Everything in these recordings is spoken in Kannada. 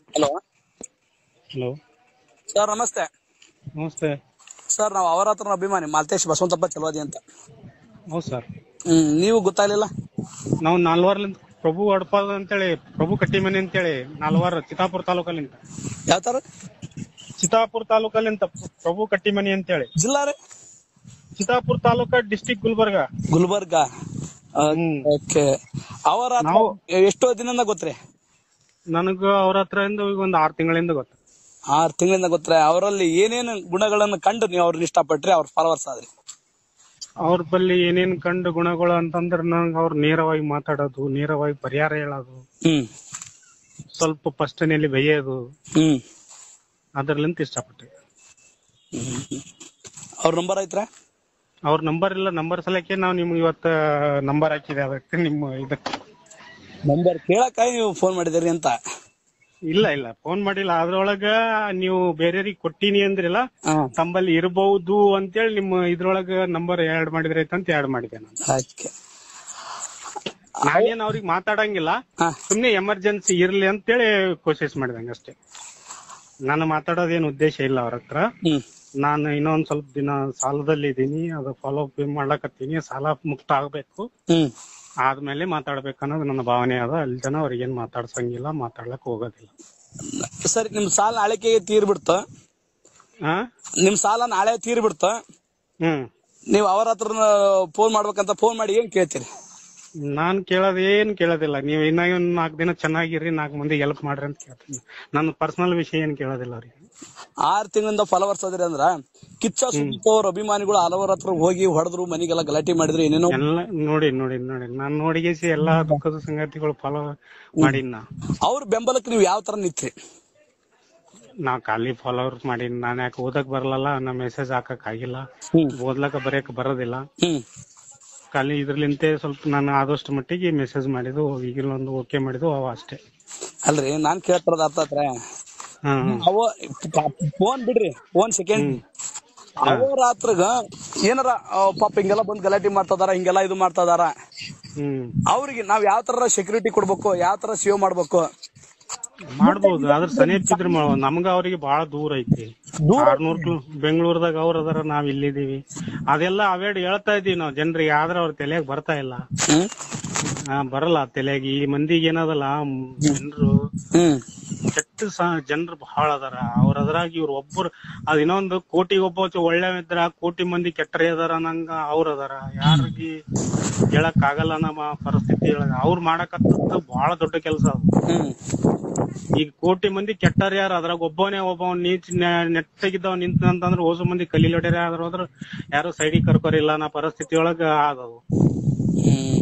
ಹಲೋ ಹಲೋ ಸರ್ ನಮಸ್ತೆ ನಮಸ್ತೆ ಸರ್ ನಾವು ಅವರ ಹತ್ರ ಅಭಿಮಾನಿ ಮಾಲ್ತೇಶ್ ಬಸವಂತಪ್ಪ ಚಲವಾದಿ ಅಂತ ಹೌದು ಸರ್ ಹ್ಮ್ ನೀವು ಗೊತ್ತಾಗ್ಲಿಲ್ಲ ನಾವು ನಾಲ್ವಾರ್ಲಿಂದ ಪ್ರಭು ಅಡ್ಪಾದ ಅಂತೇಳಿ ಪ್ರಭು ಕಟ್ಟಿಮನಿ ಅಂತೇಳಿ ನಾಲ್ವಾರ ಚಿತ್ತಾಪುರ ತಾಲೂಕಲ್ಲಿಂದ ಯಾವ ತರ ಚಿತ್ತಾಪುರ ತಾಲೂಕಲ್ಲಿಂದ ಪ್ರಭು ಕಟ್ಟಿಮನಿ ಅಂತೇಳಿ ಜಿಲ್ಲಾ ರೀ ಚಿತ್ತಾಪುರ ತಾಲೂಕ ಡಿಸ್ಟಿಕ್ ಗುಲ್ಬರ್ಗ ಗುಲ್ಬರ್ಗ ಹ್ಮ್. ಓಕೆ ಅವರ ಹತ್ರ ನಾವು- ಎಷ್ಟೋ ದಿನದಿಂದ ಗೊತ್ತ್ರಿ ನನಗ ಅವ್ರ ಹತ್ರ ಇಂದ ಈಗ ಒಂದ್ ಆರ್ ತಿಂಗಳಿಂದ ಗೊತ್ತು ಆರ್ ತಿಂಗಳಿಂದ ಗೊತ್ತ್ರಿ ಅವರಲ್ಲಿ ಏನೇನು ಗುಣಗಳನ್ನು ಕಂಡು ನೀವು ಅವ್ರನ್ನ ಇಷ್ಟಪಟ್ರಿ ಅವ್ರ ಫಾಲೋವರ್ಸ್ ಆದ್ರಿ ಅವ್ರ ಬಲ್ಲಿ ಏನೇನ್ ಕಂಡು ಗುಣಗಳು ಅಂತಂದ್ರ ನಂಗ ಅವ್ರು ನೇರವಾಗಿ ಮಾತಾಡೋದು ನೇರವಾಗಿ ಪರಿಹಾರ ಹೇಳೋದು ಹ್ಮ್ ಸ್ವಲ್ಪ ಫಸ್ಟ್ನಲ್ಲಿ ಬೈಯೋದು ಹ್ಮ್ ಅದ್ರಲಿಂತ ಇಷ್ಟಪಟ್ಟೆ ಅವ್ರ ನಂಬರ್ ಐತ್ರ ಅವ್ರ ನಂಬರ್ ಇಲ್ಲ ನಂಬರ್ ಸಲಕ್ಕೆ ನಾವು ನಿಮ್ಗೆ ಇವತ್ತ ನಂಬರ್ ಹಾಕಿದೆ ಅದಕ್ಕೆ ನಿಮ್ಮ ಇದಕ್ಕೆ ನಂಬರ್ ಕೇಳಕ ನೀವು ಫೋನ್ ಮಾಡಿದಿರಿ ಅಂತ ಇಲ್ಲ ಇಲ್ಲ ಫೋನ್ ಮಾಡಿಲ್ಲ ಅದ್ರೊಳಗ ನೀವು ಬೇರೆಯವ್ರಿಗೆ ಕೊಟ್ಟಿನಿ ಅಂದ್ರಲ್ಲ ಹಾ ತಮ್ಮಲ್ಲಿ ಇರಬಹುದು ಅಂತೇಳಿ ನಿಮ್ಮ ಇದ್ರೊಳಗ ನಂಬರ್ ಆಡ್ ಮಾಡಿದ್ರೆ ಅಂತ ಆಡ್ ಮಾಡಿದೆ ನಾನು ಓಕೆ ನಾನೇನ್ ಅವ್ರಿಗೆ ಮಾತಾಡಂಗಿಲ್ಲ ಹಾ ಸುಮ್ನೆ ಎಮರ್ಜೆನ್ಸಿ ಇರ್ಲಿ ಅಂತೇಳಿ ಕೋಶಿಶ್ ಮಾಡಿದಂಗ ಅಷ್ಟೇ ನಾನು ಮಾತಾಡೋದೇನು ಉದ್ದೇಶ ಇಲ್ಲ ಅವ್ರ ಹತ್ರ ಹ್ಮ್ ನಾನು ಇನ್ನೊಂದ್ ಸ್ವಲ್ಪ ದಿನ ಸಾಲದಲ್ಲಿ ಇದೀನಿ ಅದು ಫಾಲೋ ಅಪ್ ಮಾಡ್ಲಕತ್ತೀನಿ ಸಾಲ ಮುಕ್ತ ಆಗ್ಬೇಕು ಹ್ಮ್ ಆದ್ಮೇಲೆ ಮಾತಾಡ್ಬೇಕು ಅನ್ನೋದು ನನ್ನ ಭಾವನೆ ಅದ ಅಲ್ಲಿ ಜನ ಅವ್ರಿಗೆ ಏನ್ ಮಾತಾಡ್ಸಂಗಿಲ್ಲ ಮಾತಾಡ್ಲಕ್ ಹೋಗೋದಿಲ್ಲ ಸರಿ ನಿಮ್ ಸಾಲ ನಾಳೆಗೆ ತೀರ್ಬಿಡ್ತು ಹಾ ನಿಮ್ ಸಾಲ ನಾಳೆ ತೀರ್ಬಿಡ್ತು ಹ್ಮ್ ನೀವು ಅವ್ರ ಹತ್ರ ಫೋನ್ ಮಾಡ್ಬೇಕಂತ ಫೋನ್ ಮಾಡಿ ಏನ್ ಕೇಳ್ತೀರಿ ನಾನ್ ಕೇಳೋದ್ ಏನ್ ಕೇಳೋದಿಲ್ಲ ನೀವ್ ಇನ್ನ ಒಂದ್ ನಾಲ್ಕು ದಿನ ಚೆನ್ನಾಗಿರಿ ನಾಲ್ಕು ಮಂದಿ ಹೆಲ್ಪ್ ಮಾಡ್ರಿ ಅಂತ ಕೇಳ್ತೀನಿ ನನ್ನ ಪರ್ಸನಲ್ ವಿಷಯ ಏನ್ ಕೇಳೋದಿಲ್ಲ ಅವ್ರಿಗೆ ಆರ್ ತಿಂಗಳಿಂದ ಫಾಲೋವರ್ಸ್ ಅದ್ರಿ ಅಂದ್ರ ಕಿಚ್ಚ ಸುದೀಪ್ ಅವ್ರ ಅಭಿಮಾನಿಗಳು ಹಲವರ ಹತ್ರ ಹೋಗಿ ಹೊಡೆದ್ರು ಮನಿಗೆಲ್ಲ ಗಲಾಟೆ ಮಾಡಿದ್ರು ಏನೇನೋ ಎಲ್ಲ ನೋಡಿ ನೋಡಿ ನೋಡಿ ನಾನ್ ನೋಡಿಗೇಸಿ ಎಲ್ಲಾ ದುಃಖದ ಸಂಗತಿಗಳು ಫಾಲೋ ಮಾಡಿನ ನಾ ಅವ್ರ ಬೆಂಬಲಕ್ಕೆ ನೀವು ಯಾವ ತರ ನಿಂತ್ರಿ ನಾ ಖಾಲಿ ಫಾಲೋವರ್ಸ್ ಮಾಡೀನಿ ನಾನ್ ಯಾಕೆ ಓದಕ್ ಬರಲ್ಲ ನಾ ಮೆಸೇಜ್ ಹಾಕಕ್ ಆಗಿಲ್ಲ ಹ್ಮ್ ಓದ್ಲಕ ಬರೆಯಕ್ ಬರೋದಿಲ್ಲ ಹ್ಮ್ ಖಾಲಿ ಇದ್ರಲಿಂತೆ ಸ್ವಲ್ಪ ನಾನು ಆದಷ್ಟು ಮಟ್ಟಿಗೆ ಮೆಸೇಜ್ ಮಾಡಿದ್ದು ಈಗಿಲ್ಲ ಒಂದು ಓಕೆ ಮಾಡಿದ್ದು ಅವ ಅಷ್ಟೇ ಅಲ್ರಿ ನಾನ್ ಕೇಳ್ತಿರೋದ್ ಅರ್ಥ ಆತ್ರ ಹಾ ಹಾ. ಅವ ಫೋನ್ ಬಿಡ್ರಿ ಫೋನ್ ಸೆಕೆಂಡ್ ಅವ್ರ ಹತ್ರಗ ಏನಾರ ಆ, ಪಾಪ ಹಿಂಗೆಲ್ಲ ಬಂದ್ ಗಲಾಟೆ ಮಾಡ್ತದಾರ ಹಿಂಗೆಲ್ಲ ಇದು ಮಾಡ್ತದಾರ ಹ್ಮ್ ಅವ್ರಿಗೆ ನಾವ್ ಯಾವ ತರ ಸೆಕ್ಯೂರಿಟಿ ಕೊಡ್ಬೇಕು ಯಾವ ತರ ಸೇವ್ ಮಾಡ್ಬೇಕು ಮಾಡ್ಬೋದು ಆದ್ರ ಸಮೀಪ ಇದ್ರ ನಮ್ಗ ಅವ್ರಿಗೆ ಬಹಳ ದೂರ ಐತಿ ಆರ್ನೂರ್ ಕಿಲೋ ಬೆಂಗಳೂರದಾಗ ಅವ್ರ ಅದಾರ ನಾವ್ ಇಲ್ಲಿದೀವಿ ಅದೆಲ್ಲ ಅವೇಡ್ ಹೇಳ್ತಾ ಇದೀವಿ ನಾವ್ ಜನರಿಗೆ ಆದ್ರ ಅವ್ರ ತಲೆಯಾಗ ಬರ್ತಾ ಇಲ್ಲ ಹ್ಮ್ ಆ, ಬರಲ್ಲ ತಲೆಯಾಗ ಈ ಮಂದಿಗೆ ಏನದಲ್ಲ ಜನರು ಹ್ಮ್ ಕೆಟ್ಟ ಜನರು ಬಹಳ ಅದಾರ ಅವ್ರ ಅದ್ರಾಗ ಇವ್ರ ಒಬ್ಬರು ಅದ್ ಇನ್ನೊಂದು ಕೋಟಿಗೆ ಒಬ್ಬ ಚ- ಒಳ್ಳೆ ಇದ್ರ ಕೋಟಿ ಮಂದಿ ಕೆಟ್ಟರೆ ಅದಾರ ನಂಗ ಅವ್ರ ಅದಾರ ಯಾರಿಗಿ ಹೇಳಕ್ ಆಗಲ್ಲ ನಮ್ಮ ಪರಿಸ್ಥಿತಿ ಒಳಗ ಅವ್ರು ಮಾಡಕತ್ತದ್ದು ಬಹಳ ದೊಡ್ಡ ಕೆಲಸ ಅದು ಹ್ಮ್ ಈಗ ಕೋಟಿ ಮಂದಿ ಕೆಟ್ಟಾರ ಯಾರು ಅದ್ರಾಗ ಒಬ್ಬನೇ ಒಬ್ಬ ನೀಚ್ ನೆಟ್ಟಗಿದ್ದವ್ ನಿಂತ ಅಂತಂದ್ರ ಓಸು ಮಂದಿ ಕಲೀಲೊಡ್ಯಾರ ಆದ್ರ ಹೋದ್ರ ಯಾರು ಸೈಡಿಗೆ ಕರ್ಕೋರಿಲ್ಲ ನಾ ಪರಿಸ್ಥಿತಿ ಒಳಗ ಆದವು ಹ್ಮ್.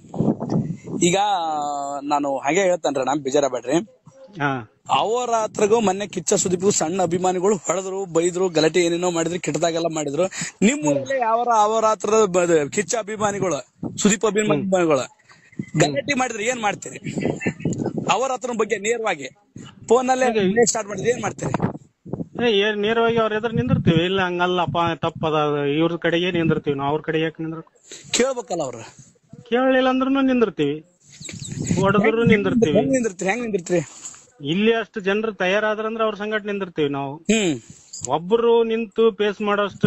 ಈಗ ನಾನು ಹಾಗೆ ಹೇಳ್ತೇನ್ರಿ ನಾನ್ ಬೇಜಾರಬೇಡ್ರಿ ಹಾ ಅವರ ಹತ್ರಗೂ ಮೊನ್ನೆ ಕಿಚ್ಚ ಸುದೀಪ್ ಸಣ್ಣ ಅಭಿಮಾನಿಗಳು ಹೊಡೆದ್ರು ಬೈದ್ರು ಗಲಾಟೆ ಏನೇನೋ ಮಾಡಿದ್ರು ಕೆಟ್ಟದಾಗೆಲ್ಲ ಮಾಡಿದ್ರು ನಿಮ್ಮ ಊರಲ್ಲಿ ಯಾವ ಅವರ ಹತ್ರ ಬ- ಕಿಚ್ಚ ಅಭಿಮಾನಿಗಳು ಸುದೀಪ್ ಅಭಿಮಾನಿಗಳು ಗಲಾಟೆ ಮಾಡಿದ್ರೆ ಏನ್ ಮಾಡ್ತೀರಿ ಅವರ ಹತ್ರ ಬಗ್ಗೆ ನೇರವಾಗಿ ಫೋನ್ ಅಲ್ಲೇ ಸ್ಟಾರ್ಟ್ ಮಾಡಿದ್ರೆ ಏನ್ ಮಾಡ್ತೀರಿ ಏ, ಏನ್ ನೇರವಾಗಿ ಅವ್ರ ಎದುರು ನಿಂದಿರ್ತೀವಿ ಇಲ್ಲ ಹಂಗಲ್ಲಪ್ಪ ತಪ್ಪದ ಇವ್ರ ಕಡೆಗೆ ನಿಂದಿರ್ತೀವಿ ನಾವು ಅವ್ರ ಕಡೆ ಯಾಕೆ ನಿಂದ್ರ ಕೇಳ್ಬೇಕಲ್ಲ ಅವ್ರ ಕೇಳಲಿಲ್ಲ ಅಂದ್ರೂ ನಿಂದಿರ್ತೀವಿ ಹೊಡೆದ್ರು ನಿಂದಿರ್ತೀವಿ ಹೆಂಗ್ ನಿಂದಿರ್ತೀರಿ ಹೆಂಗ್ ನಿಂದಿರ್ತೀರಿ ಇಲ್ಲಿ ಅಷ್ಟು ಜನರು ತಯಾರಾದ್ರಂದ್ರ ಅವ್ರ ಸಂಗಟ ನಿಂದಿರ್ತೀವಿ ನಾವು ಹ್ಮ್ ಒಬ್ರು ನಿಂತು ಫೇಸ್ ಮಾಡೋಷ್ಟು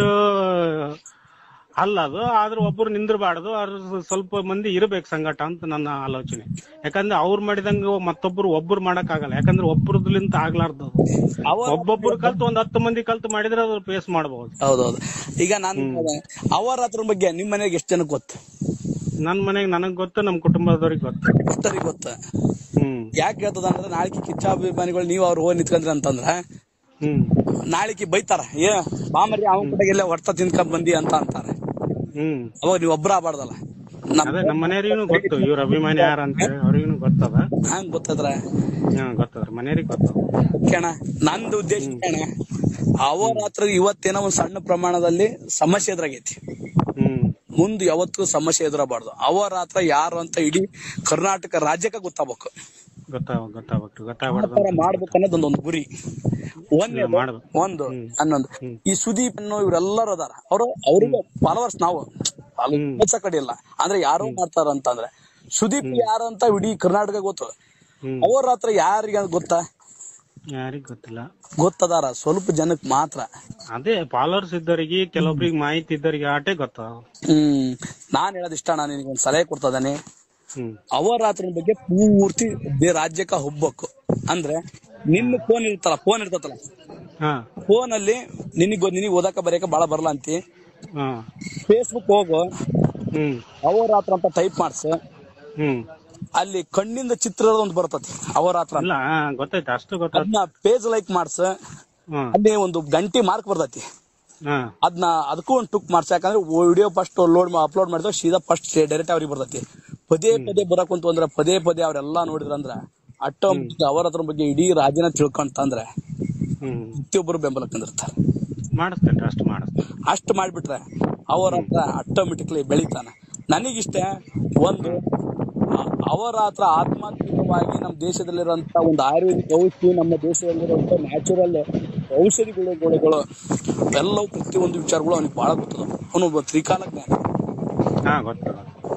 ಅಲ್ಲ ಅದು ಆದ್ರೆ ಒಬ್ರು ನಿಂದಿರಬಾರ್ದು ಅವ್ರ ಸ್ವಲ್ಪ ಮಂದಿ ಇರ್ಬೇಕು ಸಂಗಟ ಅಂತ ನನ್ನ ಆಲೋಚನೆ ಯಾಕಂದ್ರೆ ಅವ್ರು ಮಾಡಿದಂಗ ಮತ್ತೊಬ್ರು ಒಬ್ರು ಮಾಡಕ್ ಆಗಲ್ಲ ಯಾಕಂದ್ರೆ ಒಬ್ರದ್ಲಿಂತ ಆಗ್ಲಾರ್ದು ಅದು. ಅವರ ಒಬ್ಬೊಬ್ರು ಕಲ್ತು ಒಂದ್ ಹತ್ತು ಮಂದಿ ಕಲ್ತು ಮಾಡಿದ್ರೆ ಅದ್ರ ಫೇಸ್ ಮಾಡಬಹುದು ಹೌದೌದು ಈಗ ನಾನು ಅವರ ಹತ್ರ ಬಗ್ಗೆ ನಿಮ್ ಮನೆಗೆ ಎಷ್ಟು ಜನಕ್ಕೆ ಗೊತ್ತು ನನ್ ಮನೆಗ್ ನನಗ್ ಗೊತ್ತು ನಮ್ ಕುಟುಂಬದವ್ರಿಗೆ ಗೊತ್ತು ಗೊತ್ತರಿ ಗೊತ್ತ ಹ್ಮ್ ಯಾಕೆ ಹೇಳ್ತದ ಅಂದ್ರೆ ನಾಳೆಗೆ ಕಿಚ್ಚ ಅಭಿಮಾನಿಗಳು ನೀವು ಅವ್ರು ಹೋಗಿ ನಿಂತ್ಕೊಂಡ್ರಿ ಅಂತಂದ್ರ ಹ್ಮ್ ನಾಳೆಗೆ ಬೈತಾರ ಏ ಮಾಮರಿ ಅವನ ಕಡೆಗೆ ಎಲ್ಲ ಹೊಡ್ತ ತಿನ್ಕೊಂಡ್ ಬಂದಿ ಅಂತ ಅಂತಾರೆ ಹ್ಮ್ ಅವಾಗ ನೀವು ಒಬ್ರ ಆಗ್ಬಾರ್ದಲ್ಲ ನಮ್ ಅದೇ ನಮ್ಮ ಮನೆಯವ್ರಿಗೂ ಗೊತ್ತು ಇವ್ರ ಅಭಿಮಾನಿ ಯಾರ ಅಂತ ಹೇಳಿ ಅವ್ರಿಗೂ ಗೊತ್ತದ ಹಂಗ್ ಗೊತ್ತದ್ರ ಹ್ಮ್ ಗೊತ್ತದ್ರ ಮನೆಯವ್ರಿಗೆ ಗೊತ್ತದ ಕೇಣ ನಂದು ಉದ್ದೇಶ ಕೇಣ ಅವರ ಹತ್ರ ಇವತ್ತೇನೋ ಒಂದ್ ಸಣ್ಣ ಪ್ರಮಾಣದಲ್ಲಿ ಸಮಸ್ಯೆ ಎದುರಾಗೈತಿ ಹ್ಮ್ ಮುಂದೆ ಯಾವತ್ತೂ ಸಮಸ್ಯೆ ಎದುರಬಾರ್ದು ಅವರ ಹತ್ರ ಯಾರು ಅಂತ ಇಡೀ ಕರ್ನಾಟಕ ರಾಜ್ಯಕ್ಕೆ ಗೊತ್ತಾಗ್ಬೇಕು ಗೊತ್ತಾಗ ಗೊತ್ತಾಗ್ಬೇಕು ಆ ಗೊತ್ತಾಗ್ಬಾರ್ದು ತರ ಮಾಡ್ಬೇಕು ಅನ್ನೋದೊಂದು ಒಂದು ಗುರಿ ಒಂದೇ ಮಾಡ್ಬೇಕು ಒಂದು ಹನ್ನೊಂದು ಈ ಸುದೀಪ್ ಅನ್ನೋ ಇವರೆಲ್ಲರೂ ಅದಾರ ಅವರು ಅವ್ರಿಗೆ ಫಾಲೋವರ್ಸ್ ನಾವು ಹೆಚ್ಚ ಕಡೆ ಇಲ್ಲ ಅಂದ್ರೆ ಯಾರು ಮಾಡ್ತಾರ ಅಂತಂದ್ರೆ ಸುದೀಪ್ ಯಾರು ಅಂತ ಇಡೀ ಕರ್ನಾಟಕ ಗೊತ್ತು ಹ್ಮ್ ಅವ್ರ ಹತ್ರ ಯಾರಿಗೆ ಗೊತ್ತಾ ಯಾರಿಗ್ ಗೊತ್ತಿಲ್ಲ ಗೊತ್ತದಾರ ಸ್ವಲ್ಪ ಜನಕ್ ಮಾತ್ರ ಅದೇ ಫಾಲೋವರ್ಸ್ ಇದ್ದವರಿಗೆ ಕೆಲವೊಬ್ರಿಗೆ ಮಾಹಿತಿ ಇದ್ದವರಿಗೆ ಆಟೇ ಗೊತ್ತಾವ ಹ್ಮ್ ನಾನ್ ಹೇಳೋದ್ ಇಷ್ಟ ನಾನು ನಿನಗೆ ಒಂದ್ ಸಲಹೆ ಕೊಡ್ತದಾನೆ ಹ್ಮ್ ಅವರಾತ್ರಿ ಬಗ್ಗೆ ಪೂರ್ತಿ ಬೇ ರಾಜ್ಯಕ್ಕ ಹೋಗ್ಬೇಕು ಅಂದ್ರೆ ನಿನ್ನ ಫೋನ್ ಇರ್ತಲ್ಲ ಫೋನ್ ಇರ್ತತಲ್ಲ ಹಾ ಫೋನ್ ಅಲ್ಲಿ ನಿನಗ್ ನಿನಗ್ ಓದಾಕ ಬರೆಯಕ ಬಾಳ ಬರಲ್ಲ ಅಂತಿ ಹಾ ಫೇಸ್ಬುಕ್ ಹೋಗು ಹ್ಮ್ ಅವರಾತ್ರ ಅಂತ ಟೈಪ್ ಮಾಡ್ಸ ಹ್ಮ್ ಅಲ್ಲಿ ಕಣ್ಣಿಂದ ಚಿತ್ರದ ಒಂದು ಬರ್ತತಿ ಅವರಾತ್ರ ಅಂತ. ಇಲ್ಲ ಹಾ, ಗೊತ್ತೈತೆ ಅಷ್ಟು ಗೊತ್ತಾಯ್ತು ಅದನ್ನ ಪೇಜ್ ಲೈಕ್ ಮಾಡ್ಸ ಹ್ಮ್ ಅಲ್ಲಿ ಒಂದು ಗಂಟಿ ಮಾರ್ಕ್ ಬರ್ತತಿ ಹಾ ಅದನ್ನ ಅದಕ್ಕೂ ಒಂದು ಟುಕ್ ಮಾಡ್ಸ ಯಾಕಂದ್ರೆ ವಿಡಿಯೋ ಫಸ್ಟ್ ಲೋಡ್ ಅಪ್ಲೋಡ್ ಮಾಡಿದ್ರೆ ಸೀದಾ ಫಸ್ಟ್ ಡೈರೆಕ್ಟ್ ಅವ್ರಿಗೆ ಬರ್ತತಿ ಪದೇ ಪದೇ ಬರಕ್ ಕುಂತು ಅಂದ್ರೆ ಪದೇ ಪದೇ ಅವ್ರೆಲ್ಲಾ ನೋಡಿದ್ರಂದ್ರ ಆಟೋಮೆಟಿಕ್ ಅವರ ಹತ್ರ ಬಗ್ಗೆ ಇಡೀ ರಾಜ್ಯನ ತಿಳ್ಕೊಂತಂದ್ರೆ ಹ್ಮ್ ಪ್ರತಿಯೊಬ್ಬರು ಬೆಂಬಲ ಕಂದಿರ್ತಾರೆ ಮಾಡಿಸ್ತೇನೆ ಅಷ್ಟು ಮಾಡಿಸ್ತೇನೆ ಅಷ್ಟು ಮಾಡ್ಬಿಟ್ರೆ ಅವರ ಹತ್ರ ಆಟೋಮೆಟಿಕ್ಲಿ ಬೆಳಿತಾನ ನನಗಿಷ್ಟ ಒಂದು ಅ- ಅವರ ಹತ್ರ ಆತ್ಮಾತ್ಮಕವಾಗಿ ನಮ್ಮ ದೇಶದಲ್ಲಿರುವಂತ ಒಂದು ಆಯುರ್ವೇದಿಕ್ ಔಷಧಿ ನಮ್ಮ ದೇಶದಲ್ಲಿರುವಂತ ನ್ಯಾಚುರಲ್ ಔಷಧಿ ಗುಣಗಳು ಎಲ್ಲವೂ ಪ್ರತಿಯೊಂದು ವಿಚಾರಗಳು ಅವನಿಗೆ ಬಹಳ ಗೊತ್ತದ ಅವನು ಒಬ್ಬ ತ್ರಿಕಾಲ ಜ್ಞಾನ ಹಾ ಗೊತ್ತದ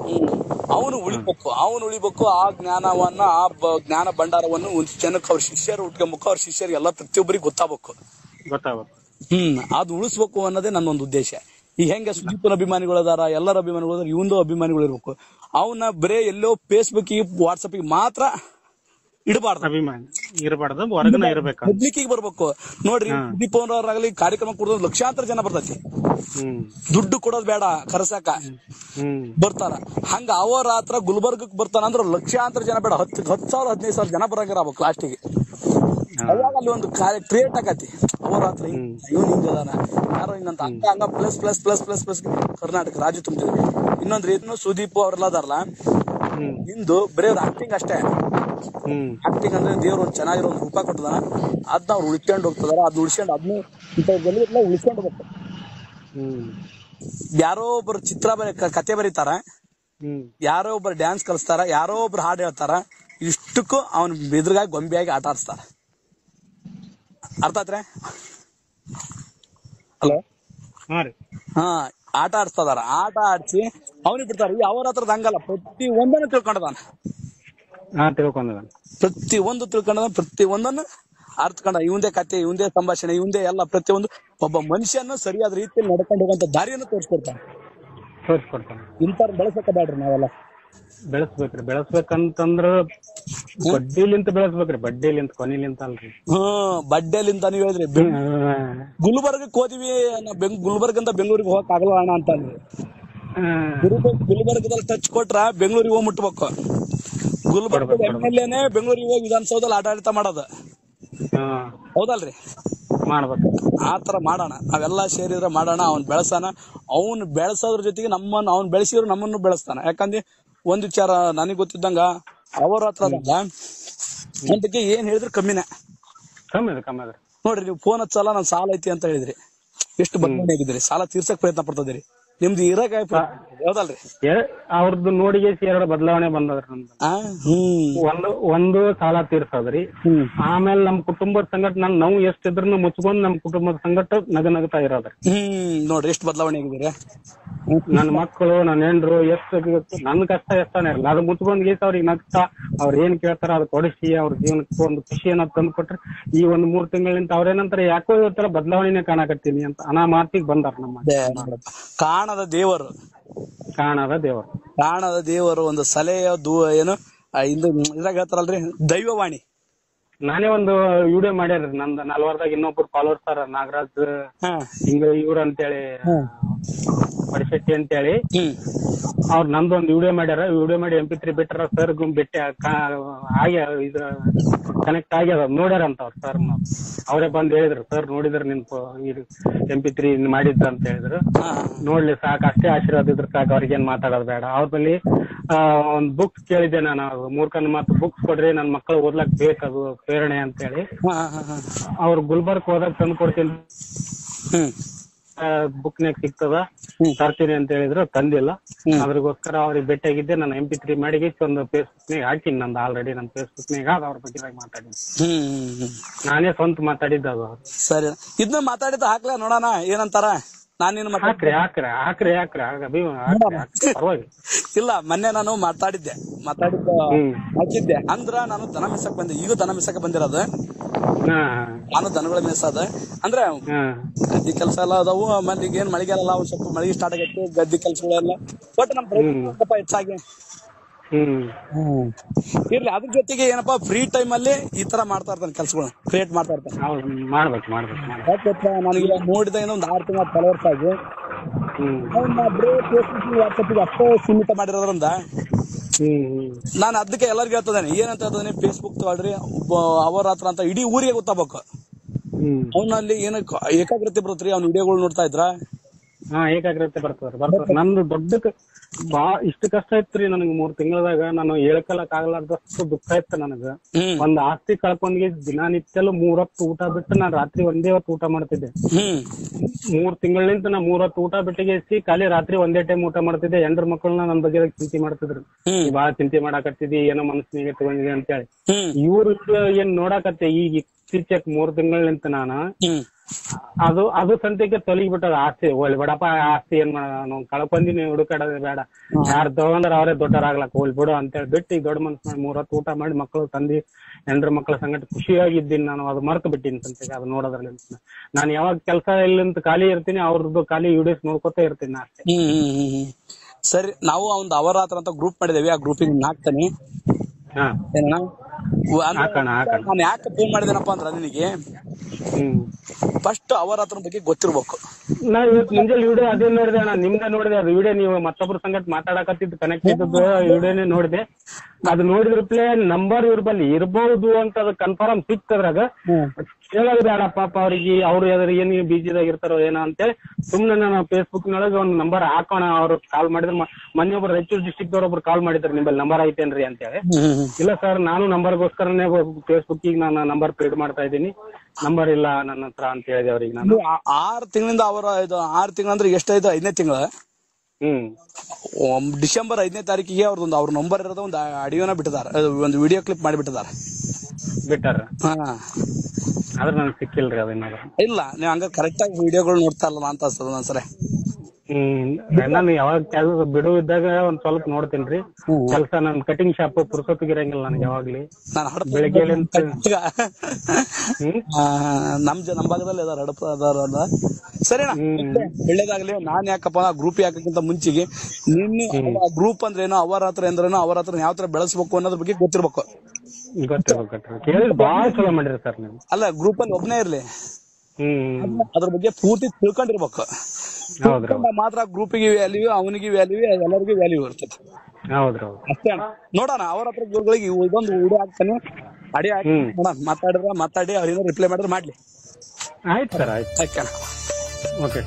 ಅವನು ಉಳಿಬೇಕು ಅವನು ಉಳಿಬೇಕು ಆ ಜ್ಞಾನವನ್ನ ಆ ಬ- ಜ್ಞಾನ ಭಂಡಾರವನ್ನು ಒಂದು ಜನಕ್ಕೆ ಅವ್ರ ಶಿಷ್ಯರು ಉಟ್ಕೊಬೇಕು ಅವ್ರ ಶಿಷ್ಯರಿಗೆ ಎಲ್ಲ ಪ್ರತಿಯೊಬ್ಬರಿಗೆ ಗೊತ್ತಾಗಬೇಕು ಗೊತ್ತಾಗುತ್ತೆ ಹ್ಮ್ ಅದು ಉಳಿಸ್ಬೇಕು ಅನ್ನೋದೇ ನನ್ನ ಒಂದು ಉದ್ದೇಶ ಈ ಹೆಂಗೆ ಸುದೀಪನ ಅಭಿಮಾನಿಗಳು ಅದಾರ ಎಲ್ಲರ ಅಭಿಮಾನಿಗಳು ಅದಾರ ಇವಂದು ಅಭಿಮಾನಿಗಳು ಇರ್ಬೇಕು ಅವನ್ನ ಬರೇ ಎಲ್ಲೋ ಫೇಸ್ಬುಕ್ ವಾಟ್ಸಪ್ ಮಾತ್ರ ಇಡಬಾರ್ದು ಅಭಿಮಾನಿ ಇರಬಾರ್ದು ಹೊರಗನ ಇರ್ಬೇಕ ಪಬ್ಲಿಕ್ ಬರ್ಬೇಕು ನೋಡ್ರಿ ಸುದೀಪ್ ಅವರಾಗಲಿ ಕಾರ್ಯಕ್ರಮ ಕೊಡೋದು ಲಕ್ಷಾಂತರ ಜನ ಬರ್ತೈತಿ ಹ್ಮ್ ದುಡ್ಡು ಕೊಡೋದ್ ಬೇಡ ಕರ್ಸಾಕ ಹ್ಮ್ ಬರ್ತಾರ ಹಂಗ ಅವರ ಹತ್ರ ಗುಲ್ಬರ್ಗಕ್ ಬರ್ತಾನ ಅಂದ್ರ ಲಕ್ಷಾಂತರ ಜನ ಬೇಡ ಹತ್ತು ಹತ್ತು ಸಾವಿರ ಹದಿನೈದು ಸಾವಿರ ಜನ ಬರಂಗಿರ್ಬೇಕು ಲಾಸ್ಟಿಗೆ ಅವಾಗ ಅಲ್ಲಿ ಒಂದು ಕಾರ್ಯ ಕ್ರಿಯೇಟ್ ಆಗತಿ ಅವರ ಹತ್ರ ಇವ್ನು ಹಿಂಗ ಅದಾನ ಯಾರೋ ಹಿಂಗಂತ ಹಂಗ ಹಂಗ plus plus plus plus plus Karnataka ರಾಜ್ಯ ತುಂಬಿದ್ವಿ ಇನ್ನೊಂದ್ ರೀತಿನೂ ಸುದೀಪ್ ಅವರೆಲ್ಲ ಅದಾರಲ್ಲ ಹ್ಮ್ ಇಂದು ಬರೀ ಅವ್ರ ಆಕ್ಟಿಂಗ್ ಅಷ್ಟೇ ಹ್ಮ್ ಆಕ್ಟಿಂಗ್ ಅಂದ್ರೆ ದೇವ್ರು ಒಂದು ಚೆನ್ನಾಗಿರೋ ಒಂದು ರೂಪ ಕೊಟ್ಟದಾನ ಅದನ್ನ ಅವ್ರು ಉಳ್ಕೊಂಡು ಹೋಗ್ತದಾರ ಅದ್ ಉಳ್ಸ್ಕೊಂಡು ಅದನ್ನು ಇಂಥದ್ದೆಲ್ಲ ಉಳ್ಸ್ಕೊಂಡು ಹೋಗ್ತಾರೆ ಹ್ಮ್ ಯಾರೋ ಒಬ್ರು ಚಿತ್ರ ಬರೀ ಕ- ಕತೆ ಬರೀತಾರ ಹ್ಮ್ ಯಾರೋ ಒಬ್ರು ಡ್ಯಾನ್ಸ್ ಕಲಿಸ್ತಾರ ಯಾರೋ ಒಬ್ರು ಹಾಡು ಹೇಳ್ತಾರ ಇಷ್ಟಕ್ಕೂ ಅವನ್ ಬೆದ್ರಗಾಗಿ ಗೊಂಬೆಯಾಗಿ ಆಟ ಆಡಿಸ್ತಾರ ಅರ್ಥ ಆತ್ರೆ ಹಲೋ ಹಾ ರೀ ಹಾ ಆಟ ಆಡಿಸ್ತದಾರ ಆಟ ಆಡ್ಸಿ ಅವನಿಗೆ ಬಿಡ್ತಾರ ಈ ಅವ್ರ ಹತ್ರದ ಹಂಗಲ್ಲ ಪ್ರತಿ ಒಂದನ್ನು ತಿಳ್ಕೊಂಡದಾನ ಹಾ ತಿಳ್ಕೊಂಡ ಪ್ರತಿ ಒಂದು ತಿಳ್ಕೊಂಡದ ಪ್ರತಿ ಒಂದನ್ನು ಅರ್ಥಕೊಂಡ ಇವಂದೇ ಕತೆ ಇವಂದೇ ಸಂಭಾಷಣೆ ಇವಂದೇ ಎಲ್ಲ ಪ್ರತಿಯೊಂದು ಒಬ್ಬ ಮನುಷ್ಯನ ಸರಿಯಾದ ರೀತಿಯಲ್ಲಿ ನಡ್ಕೊಂಡು ಹೋಗುವಂತ ದಾರಿಯನ್ನು ತೋರಿಸ್ಕೊಡ್ತಾನೆ ತೋರಿಸ್ಕೊಡ್ತಾನೆ ಇಂಥವ್ರು ಬೆಳೆಸಕ ಬ್ಯಾಡ್ರಿ ನಾವೆಲ್ಲ ಬೆಳೆಸ್ಬೇಕ್ರಿ ಬೆಳೆಸ್ಬೇಕಂತಂದ್ರ ಬಡ್ಡಿಲಿಂತ ಬೆಳೆಸ್ಬೇಕ್ರಿ ಬಡ್ಡಿಲಿಂತ ಕೊನಿಲಿಂತ ಅಲ್ರಿ ಹ್ಮ್ ಬಡ್ಡೆಲಿಂದ ನೀವು ಹೇಳಿದ್ರಿ ಬೆಂಗ್- ಗುಲ್ಬರ್ಗಕ್ಕೆ ಹೋದಿವಿ ನಾ ಬೆಂಗ್ ಗುಲ್ಬರ್ಗಂದ ಬೆಂಗಳೂರಿಗೆ ಹೋಗಕ್ ಆಗಲ್ಲ ಅಣ್ಣ ಅಂತ ಅಂದ್ವಿ ಗುಲ್ಬರ್ಗ ಗುಲ್ಬರ್ಗದಲ್ಲಿ ಟಚ್ ಕೊಟ್ರ ಬೆಂಗಳೂರಿಗೆ ಹೋಗಿ ಮುಟ್ಬೇಕು ಗುಲ್ಬರ್ಗ ಎಮ್ ಎಲ್ ಎನೆ ಬೆಂಗಳೂರಿಗೆ ಹೋಗಿ ವಿಧಾನಸೌಧದಲ್ಲಿ ಆಡಳಿತ ಮಾಡೋದು ಹಾ ಹೌದಲ್ರಿ ಮಾಡ್ಬೇಕು ಆ ತರ ಮಾಡೋಣ ನಾವೆಲ್ಲ ಸೇರಿದ್ರೆ ಮಾಡೋಣ ಅವ್ನ್ ಬೆಳೆಸಾನ ಅವ್ನ್ ಬೆಳೆಸೋದ್ರ ಜೊತೆಗೆ ನಮ್ಮನ್ನ ಅವ್ನ್ ಬೆಳೆಸಿದ್ರು ನಮ್ಮನ್ನು ಬೆಳೆಸ್ತಾನ ಯಾಕಂದ್ರೆ ಒಂದ್ ವಿಚಾರ ನನಗ್ ಗೊತ್ತಿದ್ದಂಗ ಅವ್ರ ಹತ್ರ ಅದಕ್ಕೆ ಏನ್ ಹೇಳಿದ್ರು ಕಮ್ಮಿನೇ ಕಮ್ಮಿ ಅದ ಕಮ್ಮಿ ಅದ ನೋಡ್ರಿ ನೀವು ಫೋನ್ ಹಚ್ಚಲ್ಲ ನನ್ ಸಾಲ ಐತಿ ಅಂತ ಹೇಳಿದ್ರಿ ಎಷ್ಟು ಬದಲಾವಣೆ ಆಗಿದ್ರಿ ಸಾಲ ತೀರ್ಸಕ್ ಪ್ರಯತ್ನ ಪಡ್ತದಿರಿ ನಿಮ್ದು ಇರಕ್ ಹೌದಲ್ರಿ ಅವ್ರದ್ದು ನೋಡಿಗೆಸಿ ಎರಡು ಬದಲಾವಣೆ ಬಂದದ್ರಿ ನಮ್ದು ಆ ಹ್ಮ್ ಒಂದು ಒಂದು ಸಾಲ ತೀರ್ಸೋದ್ರಿ ಹ್ಮ್ ಆಮೇಲೆ ನಮ್ ಕುಟುಂಬದ ಸಂಗಟ ನನ್ ನೋವು ಎಷ್ಟಿದ್ರು ಮುಚ್ಕೊಂಡ್ ನಮ್ ಕುಟುಂಬದ ಸಂಗಟ ನಗ ನಗತಾ ಇರೋದ್ರಿ ಹ್ಮ್ ನೋಡ್ರಿ ಎಷ್ಟು ಬದಲಾವಣೆ ಆಗಿದ್ದೀರಿ ನನ್ ಮಕ್ಕಳು ನನ್ ಹೆಂಡ್ರು ಎಷ್ಟು ನನ್ ಕಷ್ಟ ಎಷ್ಟಾನೇ ಇರಲ್ಲ ಅದು ಮುಚ್ಕೊಂಡ್ ಗೀಸ ಅವ್ರಿಗೆ ನಗ್ತಾ ಅವ್ರ ಏನ್ ಕೇಳ್ತಾರ ಅದು ಕೊಡಿಸಿ ಅವ್ರ ಜೀವನಕ್ಕೆ ಒಂದು ಖುಷಿಯನ್ನ ತಂದು ಕೊಟ್ರೆ ಈ ಒಂದ್ ಮೂರ್ ತಿಂಗಳಿಂದ ಅವ್ರೇನಂತಾರೆ ಯಾಕೋ ಇವತ್ತರ ಬದಲಾವಣೆನೆ ಕಾಣಕತ್ತೀನಿ ಅಂತ ಅನಾ ಮಾತಿಗೆ ಬಂದಾರ ನಮ್ಮ ಅದೇ ನೋಡಪ್ಪ. ಕಾಣದ ದೇವರು ಕಾಣದ ದೇವರು ಕಾಣದ ದೇವರು ಒಂದು ಸಲಹೆಯ ದೂ ಏನು ಆ, ಇಂದು ಇದ್ರಾಗ ಹೇಳ್ತಾರಲ್ರಿ ದೈವವಾಣಿ ನಾನೇ ಒಂದು ವಿಡಿಯೋ ಮಾಡ್ಯಾರ ನಂದು ನಲ್ವರ್ದಾಗ ಇನ್ನೊಬ್ರು ಫಾಲೋವರ್ಸ್ ಅರ ನಾಗರಾಜ್ ಹಾ ಹಿಂಗ ಇವ್ರ ಅಂತೇಳಿ ಪಡಿಶೆಟ್ಟಿ ಅಂತೇಳಿ ಹ್ಮ್ ಅವ್ರು ನಂದು ಒಂದು ವಿಡಿಯೋ ಮಾಡ್ಯಾರ ವಿಡಿಯೋ ಮಾಡಿ ಎಂ ಪಿ ತ್ರೀ ಬಿಟ್ಟಾರ ಸರ್ ಗುಮ್ ಬಿಟ್ಟೆ ಆಗ್ಯ ಇದು ಕನೆಕ್ಟ್ ಆಗ್ಯದ ನೋಡ್ಯಾರ ಅಂತ ಅವ್ರು ಸರ್ ಅವರೇ ಬಂದ್ ಹೇಳಿದ್ರು ಸರ್ ನೋಡಿದ್ರ ನಿನ್ ಎಂ ಪಿ ತ್ರೀ ಮಾಡಿದ್ದ ಅಂತ ಹೇಳಿದ್ರು ಹಾ ನೋಡ್ಲಿ ಸಾಕು ಅಷ್ಟೇ ಆಶೀರ್ವಾದ ಇದ್ರ ಸಾಕು ಅವ್ರಿಗೇನ್ ಮಾತಾಡೋದು ಬೇಡ ಅವ್ರ ಬಳಿ ಆ, ಒಂದ್ ಬುಕ್ಸ್ ಕೇಳಿದ್ದೆ ನಾನು ಮೂರ್ಖನ ಮಾತು ಬುಕ್ಸ್ ಕೊಡ್ರಿ ನನ್ ಮಕ್ಕಳು ಓದ್ಲಕ್ ಬೇಕದು ಪ್ರೇರಣೆ ಅಂತೇಳಿ ಹಾ ಹಾ ಹಾ ಅವ್ರು ಗುಲ್ಬರ್ಗ್ ಹೋದಾಗ ತಂದು ಕೊಡ್ತೀನಿ ಹ್ಮ್ ಬುಕ್ನಾಗ ಸಿಗ್ತದ ಹ್ಮ್. ತರ್ತೀನಿ ಅಂತ ಹೇಳಿದ್ರು ತಂದಿಲ್ಲ ಹ್ಮ್. ಅದ್ರಗೋಸ್ಕರ ಅವ್ರಿಗೆ ಭೇಟಿಯಾಗಿದ್ದೆ ನಾನು ಎಂ ಪಿ ತ್ರೀ ಮಾಡಿ ಒಂದು ಫೇಸ್ಬುಕ್ ನಾಗ ಹಾಕಿನಿ ನಂದು ಆಲ್ರೆಡಿ ನನ್ನ ಫೇಸ್ಬುಕ್ ನಾಗ ಅದ ಅವ್ರ ಬಗ್ಗೆ ಮಾತಾಡಿನಿ ಹ್ಮ್ ಹ್ಮ್ ಹ್ಮ್ ನಾನೇ ಸ್ವಂತ ಮಾತಾಡಿದ್ದ ಅದು ಸರಿ ಇದನ್ನ ಮಾತಾಡಿದ ಹಾಕ್ಲಾ ನೋಡೋಣ ಏನಂತಾರ ನಾನ್ ನಿನ್ನ ಮಾತಾಡ್ ಹಾಕ್ರಿ ಹಾಕ್ರಿ ಹಾಕ್ರಿ ಹಾಕ್ರಿ ಆಗ ಅಭಿಮಾನ ಹಾಕ್ರಿ ಹಾಕ್ರಿ ಪರವಾಗಿ ಇಲ್ಲ ಮೊನ್ನೆ ನಾನು ಮಾತಾಡಿದ್ದೆ ಮಾತಾಡಿದ್ದ ಹ್ಮ್ ಹಾಕಿದ್ದೆ ಅಂದ್ರ ನಾನು ದನ ಮಿಸಕ್ ಬಂದೆ ಈಗ ದನ ಮಿಸಕ್ ಬಂದಿರೋದು ಹಾ ನಾನು ದನಗಳ ಮೇಸದ ಅಂದ್ರೆ ಹಾ ಗದ್ದಿ ಕೆಲಸ ಎಲ್ಲ ಅದಾವು ಆಮೇಲೆ ಈಗ ಏನ್ ಮಳೆಗಾಲ ಒಂದ್ ಸ್ವಲ್ಪ ಮಳೆಗೆ ಸ್ಟಾರ್ಟ್ ಆಗೈತಿ ಗದ್ದಿ ಕೆಲಸಗಳೆಲ್ಲ ಬಟ್ ನಮ್ ರೈತರು ಸ್ವಲ್ಪ ಹೆಚ್ಚಾಗಿ ಹ್ಮ್ ಇರ್ಲಿ ಅದ್ರ ಜೊತೆಗೆ ಏನಪ್ಪಾ ಫ್ರೀ ಟೈಮ್ ಅಲ್ಲಿ ಈ ತರ ಮಾಡ್ತಾ ಇರ್ತಾನೆ ಕೆಲ್ಸಗಳು ಕ್ರಿಯೇಟ್ ಮಾಡ್ತಾ ಇರ್ತಾನೆ ಹೌದು ಮಾಡ್ಬೇಕು ಮಾಡ್ಬೇಕು ಮಾಡ್ಬೇಕು ಯಾಕ್ ಗೊತ್ತಾ? ನನಗೆ ನೋಡಿದ ಒಂದ್ ಆರು ತಿಂಗಳ ಫಾಲೋವರ್ಸ್ ಆಗಿ ಹ್ಮ್ ಅವ್ನ ಬರೀ ಫೇಸ್ಬುಕ್ ವಾಟ್ಸಪ್ ಅಷ್ಟೇ ಸೀಮಿತ ಮಾಡಿರೋದ್ರಿಂದ ಹ್ಮ್ ಹ್ಮ್ ನಾನು ಅದಕ್ಕೆ ಎಲ್ಲರಿಗೂ ಹೇಳ್ತದೇನೆ ಏನಂತ ಹೇಳ್ತದೇನೆ ಫೇಸ್ಬುಕ್ ತಗೊಳ್ರಿ ಒಬ್ಬ ಅವರ ಹತ್ರ ಅಂತ ಇಡೀ ಊರಿಗೆ ಗೊತ್ತಾಗಬೇಕು ಹ್ಮ್ ಅವನಲ್ಲಿ ಏನು ಏಕಾಗ್ರತೆ ಬರುತ್ತ್ರಿ ಅವ್ನ ವಿಡಿಯೋಗಳು ನೋಡ್ತಾ ಇದ್ರ ಹಾ ಏಕಾಗ್ರತೆ ಬರ್ತದ ಬರ್ತದ ನಂದು ದೊಡ್ಡ ಕ- ಬಾ ಇಷ್ಟು ಕಷ್ಟ ಇತ್ರಿ ನನಗೆ ಮೂರ್ ತಿಂಗಳದಾಗ ನಾನು ಹೇಳ್ಕೊಳಕ್ ಆಗ್ಲಾರ್ದಷ್ಟು ದುಃಖ ಇತ್ತು ನನಗ ಹ್ಮ್ ಒಂದ್ ಆಸ್ತಿ ಕಳ್ಕೊಂಡ್ಗೆ ದಿನನಿತ್ಯಲು ಮೂರೊತ್ತು ಊಟ ಬಿಟ್ಟು ನಾನ್ ರಾತ್ರಿ ಒಂದೇ ಹೊತ್ತು ಊಟ ಮಾಡ್ತಿದ್ದೆ ಹ್ಮ್ ಮೂರ್ ತಿಂಗಳಿಂದ ನಾ ಮೂರೊತ್ತು ಊಟ ಬಿಟ್ಟಿಗೆ ಎಸಿ ಖಾಲಿ ರಾತ್ರಿ ಒಂದೇ ಟೈಮ್ ಊಟ ಮಾಡ್ತಿದ್ದೆ ಹೆಂಡ್ರ ಮಕ್ಕಳನ್ನ ನನ್ ಬಗ್ಗೆ ಚಿಂತೆ ಮಾಡ್ತಿದ್ರು ಹ್ಮ್ ನೀ ಬಾಳ ಚಿಂತೆ ಮಾಡಾಕತ್ತಿದಿ ಏನೋ ಮನಸ್ಸಿಗೆ ತಗೊಂಡಿದೆ ಅಂತ ಹೇಳಿ ಹ್ಮ್ ಇವ್ರು ಏನ್ ನೋಡಾಕತ್ತೆ ಈಗ ಇತ್ತೀಚೆಗ್ ಮೂರ್ ತಿಂಗಳಿಂದ ನಾನು ಹ್ಮ್ ಅದು ಅದು ಸಂತೆಗೆ ತೊಲಗಿ ಬಿಟ್ಟದ ಆಸ್ತಿ ಹೋಗ್ಲಿ ಬೇಡಪ್ಪ ಆಸ್ತಿ ಏನ್ ಮಾಡೋಣ ಕಳ್ಕೊಂದಿನಿ ಹುಡುಕಾಡೋದು ಬೇಡ ಯಾರು ತಗೊಂಡ್ರ ಅವರೇ ದೊಡ್ಡರಾಗ್ಲಕ್ ಹೋಗ್ಲಿ ಬಿಡು ಅಂತೇಳಿ ಬಿಟ್ಟು ಈಗ ದೊಡ್ಡ ಮನ್ಸ್ ಮಾಡಿ ಮೂರ್ ಹೊತ್ತು ಊಟ ಮಾಡಿ ಮಕ್ಕಳು ತಂದಿ ಹೆಂಡ್ರ ಮಕ್ಕಳ ಸಂಗಟ ಖುಷಿಯಾಗಿದ್ದೀನಿ ನಾನು ಅದು ಮರ್ತು ಬಿಟ್ಟಿನಿ ಸಂತೆಗೆ ಅದು ನೋಡೋದ್ರಲ್ಲಿ ನಾನು ಯಾವಾಗ ಕೆಲಸ ಇಲ್ಲಂತ ಖಾಲಿ ಇರ್ತೀನಿ ಅವ್ರದ್ದು ಖಾಲಿ ವಿಡಿಯೋಸ್ ನೋಡ್ಕೊತಾ ಇರ್ತೀನಿ ನಾ ಅಷ್ಟೇ ಹ್ಮ್ ಹ್ಮ್ ಹ್ಮ್ ಹ್ಮ್. ಸರಿ ನಾವು ಒಂದು ಅವರಾತ್ರ ಅಂತ ಗ್ರೂಪ್ ಮಾಡಿದೇವಿ ಆ ಗ್ರೂಪಿಗೆ ಹಾಕ್ತಾನೆ ಹಾ ಏನಣ್ಣ ವ- ಅಂದ್ರೆ ಹಾಕೋಣ ಹಾಕೋಣ ನಾನು ಯಾಕೆ ಫೋನ್ ಮಾಡಿದೇನಪ್ಪ ಅಂದ್ರ ನಿನಗೆ ಹ್ಮ್ ಫಸ್ಟ್ ಅವರಾತ್ರ ಬಗ್ಗೆ ಗೊತ್ತಿರ್ಬೇಕು ನಾ ಇವತ್ತು ಮುಂಜಾನೆ ವಿಡಿಯೋ ಅದೇ ನೋಡಿದೆ ಅಣ್ಣ ನಿಮ್ದ ನೋಡಿದೆ ಅದು ವಿಡಿಯೋ ನೀವು ಮತ್ತೊಬ್ರ ಸಂಗಟ ಮಾತಾಡಕತ್ತಿದ್ದು ಕನೆಕ್ಟ್ ಇದ್ದದ್ದು ವಿಡಿಯೋನೇ ನೋಡಿದೆ ಅದು ನೋಡಿದ್ರ ಪ್ಲೇ ನಂಬರ್ ಇವ್ರ ಬಲ್ಲಿ ಇರ್ಬಹುದು ಅಂತ ಅದು ಕನ್ಫರ್ಮ್ ಸಿಕ್ತದ್ರಾಗ ಹೇಳೋದು ಬೇಡ ಪಾಪ ಅವ್ರಿಗೆ ಅವ್ರು ಯಾವ್ದಾರು ಏನ್ ಬಿಜಿದಾಗ ಇರ್ತಾರೋ ಏನೋ ಅಂತೇಳಿ ಸುಮ್ನೆ ನಾನು ಫೇಸ್ಬುಕ್ ನೊಳಗೆ ಒಂದು ನಂಬರ್ ಹಾಕೋಣ ಅವ್ರು ಕಾಲ್ ಮಾಡಿದ್ರೆ ಮ- ಮೊನ್ನೆ ಒಬ್ರು ರಾಯಚೂರು ಡಿಸ್ಟಿಕ್ ಒಬ್ರು ಕಾಲ್ ಮಾಡಿದ್ರು ನಿಮ್ಮಲ್ಲಿ ನಂಬರ್ ಐತೇನ್ರಿ ಅಂತೇಳಿ ಇಲ್ಲ ಸರ್ ನಾನು ನಂಬರ್ಗೋಸ್ಕರನೇ ಫೇಸ್ಬುಕ್ ನಾನು ನಂಬರ್ ಫೀಡ್ ಮಾಡ್ತಾ ಇದ್ದೀನಿ ನಂಬರ್ ಇಲ್ಲ ನನ್ನ ಹತ್ರ ಅಂತ ಹೇಳಿದೆ ಅವ್ರಿಗೆ ನಾನು ಆರು ತಿಂಗಳಿಂದ ಅವರ ಇದು ಆರು ತಿಂಗಳಂದ್ರೆ ಎಷ್ಟಾಯ್ತು ಐದನೇ ತಿಂಗಳ ಹ್ಮ್ ಡಿಸೆಂಬರ್ ಐದನೇ ತಾರೀಕಿಗೆ ಅವ್ರದೊಂದು ಅವ್ರ ನಂಬರ್ ಇರೋದು ಒಂದು ಆಡಿಯೋನ ಬಿಟ್ಟಿದ್ದಾರೆ ಅದು ಒಂದು ವಿಡಿಯೋ ಕ್ಲಿಪ್ ಮಾಡಿಬಿಟ್ಟಿದ್ದಾರೆ ಬಿಟ್ಟಾರ ಹಾ ಆದ್ರೆ ನನಗೆ ಸಿಕ್ಕಿಲ್ರಿ ಅದೇನಾದ್ರು ಇಲ್ಲ ನೀವು ಹಂಗ ಕರೆಕ್ಟ್ ಆಗಿ ವಿಡಿಯೋಗಳು ನೋಡ್ತಾ ಇಲ್ಲ ಅಂತ ಅನ್ಸ್ತದ ಒಂದ್ಸರಿ ಹ್ಮ್ ನಾನು ಯಾವಾಗ ಕೆಲಸ ಬಿಡು ಇದ್ದಾಗ ಒಂದ್ ಸ್ವಲ್ಪ ನೋಡ್ತೀನಿ ಕೆಲಸ ನನ್ ಕಟಿಂಗ್ ಶಾಪ್ ಪುರ್ಸೊತ್ತಿಗಿರಂಗಿಲ್ಲ ನನಗೆ ಯಾವಾಗ್ಲಿ ನಾನು ಹಡಪ ಬೆಳಿಗ್ಗೆ ಹ್ಮ್ ಆ, ನಮ್ ಜ ನಮ್ ಭಾಗದಲ್ಲಿ ಅದಾರ ಹಡಪ ಅದಾರ ಸರಿ ಹ್ಮ್ ಒಳ್ಳೇದಾಗ್ಲಿ ನಾನ್ ಯಾಕಪ್ಪ ಗ್ರೂಪ್ ಯಾಕಕ್ಕಿಂತ ಮುಂಚೆಗೆ ನಿನ್ನ ಗ್ರೂಪ್ ಅಂದ್ರೆ ಏನೋ ಅವರ ಹತ್ರ ಅಂದ್ರೇನೋ ಅವರ ಹತ್ರ ಯಾವ ತರ ಬೆಳೆಸ್ಬೇಕು ಅನ್ನೋದ್ರ ಬಗ್ಗೆ ಗೊತ್ತಿರ್ಬೇಕು ಗೊತ್ತಿರ್ಬೇಕು ಗೊತ್ತಿರ್ಬೇಕು ಕೇಳಿದ್ ಬಾಳ ಚಲೋ ಮಾಡಿರಿ ಸರ್ ನೀವು ಅಲ್ಲ ಗ್ರೂಪ್ ಅಲ್ಲಿ ಒಬ್ನೇ ಇರ್ಲಿ ಹ್ಮ್ ಅದ್ರ ಬಗ್ಗೆ ಪೂರ್ತಿ ತಿಳ್ಕೊಂಡಿರ್ಬೇಕು ಹೌದ್ರಿ ತಿಳ್ಕೊಂಡ ಮಾತ್ರ ಗ್ರೂಪಿಗೆ ವ್ಯಾಲ್ಯೂ ಅವನಿಗೆ ವ್ಯಾಲ್ಯೂ ಎಲ್ಲರಿಗೂ ವ್ಯಾಲ್ಯೂ ಇರ್ತದೆ ಹೌದ್ರಿ ಹೌದು ಅಷ್ಟೇ ಅಣ್ಣ ನೋಡೋಣ ಅವ್ರ ಹತ್ರ ಗುರುಗಳಿಗೆ ಇದೊಂದು ವಿಡಿಯೋ ಹಾಕ್ತಾನೆ ಅಡಿ ಹಾಕಿ ಹ್ಮ್. ನೋಡೋಣ ಮಾತಾಡಿದ್ರೆ ಮಾತಾಡಿ ಅವ್ರೇನೋ ರಿಪ್ಲೈ ಮಾಡಿದ್ರೆ ಮಾಡ್ಲಿ ಆಯ್ತು ಸರ್ ಆಯ್ತು ಓಕೆ ಅಣ್ಣ ಓಕೆ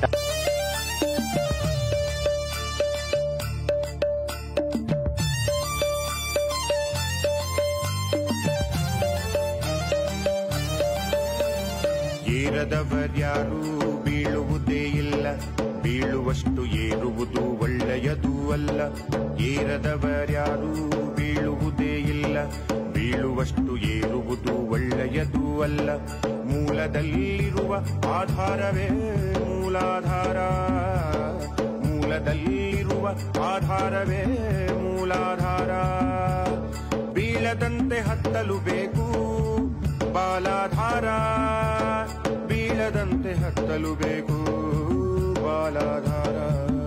ಏರದವರ್ಯಾರೂ ಬೀಳುವುದೇ ಇಲ್ಲ ಬೀಳುವಷ್ಟು ಏರುವುದು ಒಳ್ಳೆಯದೂ ಅಲ್ಲ ಏರದವರ್ಯಾರೂ ಬೀಳುವುದೇ ಇಲ್ಲ ಬೀಳುವಷ್ಟು ಏರುವುದು ಒಳ್ಳೆಯದೂ ಅಲ್ಲ ಮೂಲದಲ್ಲಿರುವ ಆಧಾರವೇ ಮೂಲಾಧಾರ ಮೂಲದಲ್ಲಿರುವ ಆಧಾರವೇ ಮೂಲಾಧಾರ ಬೀಳದಂತೆ ಹತ್ತಲು ಬೇಕು ಬಾಲಾಧಾರ ಬೀಳದಂತೆ ಹತ್ತಲು ಬೇಕು ಬಾಲಾಧಾರ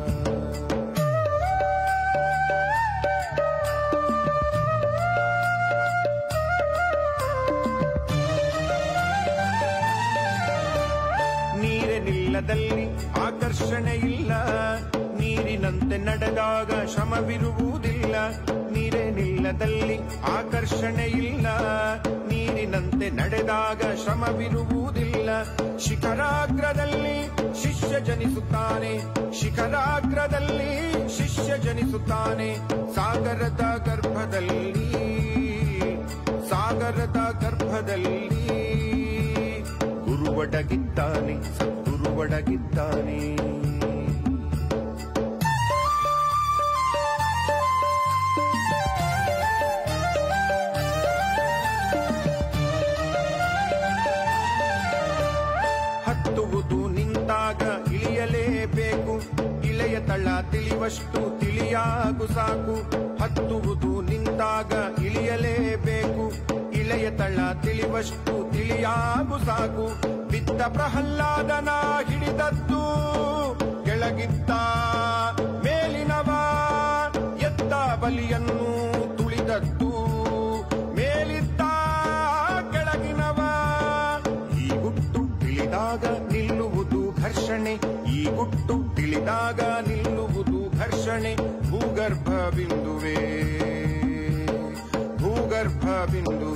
ನೀರೆ ನಿಲ್ಲದಲ್ಲಿ ಆಕರ್ಷಣೆ ಇಲ್ಲ ನೀರಿನಂತೆ ನಡೆದಾಗ ಶ್ರಮವಿರುವುದಿಲ್ಲ ನೀರೇ ನಿಲ್ಲದಲ್ಲಿ ಆಕರ್ಷಣೆ ಇಲ್ಲ ನೀರಿನಂತೆ ನಡೆದಾಗ ಶ್ರಮವಿರುವುದಿಲ್ಲ ಶಿಖರಾಗ್ರದಲ್ಲಿ ಶಿಷ್ಯ ಜನಿಸುತ್ತಾನೆ ಶಿಖರಾಗ್ರದಲ್ಲಿ ಶಿಷ್ಯ ಜನಿಸುತ್ತಾನೆ ಸಾಗರದ ಗರ್ಭದಲ್ಲಿ ಸಾಗರದ ಗರ್ಭದಲ್ಲಿ ಗುರುವಡಗಿದ್ದಾನೆ ಸದ್ಗುರುವಡಗಿದ್ದಾನೆ ಹತ್ತುವುದು ನಿಂತಾಗ ಇಳಿಯಲೇಬೇಕು ಇಳೆಯ ತಳ ತಿಳಿವಷ್ಟು ತಿಳಿಯಾಗು ಸಾಕು ಹತ್ತುವುದು ನಿಂತಾಗ ಇಳಿಯಲೇಬೇಕು ಇಳೆಯ ಇಳೆಯ ತಳ ತಿಳಿವಷ್ಟು ತಿಳಿಯಾಗು ಸಾಕು ಬಿತ್ತ ಪ್ರಹ್ಲಾದನ ಹಿಡಿದದ್ದು ಕೆಳಗಿದ್ದ ಮೇಲಿನವ ಎತ್ತ ಬಲಿಯನ್ನು ತುಳಿದದ್ದು ಮೇಲಿದ್ದ ಕೆಳಗಿನವ ಈ ಗುಟ್ಟು ತಿಳಿದಾಗ ನಿಲ್ಲುವುದು ಘರ್ಷಣೆ ಈ ಗುಟ್ಟು ತಿಳಿದಾಗ ನಿಲ್ಲುವುದು ಘರ್ಷಣೆ ಭೂಗರ್ಭ ಬಿಂದುವೇ ಭೂಗರ್ಭ ಬಿಂದು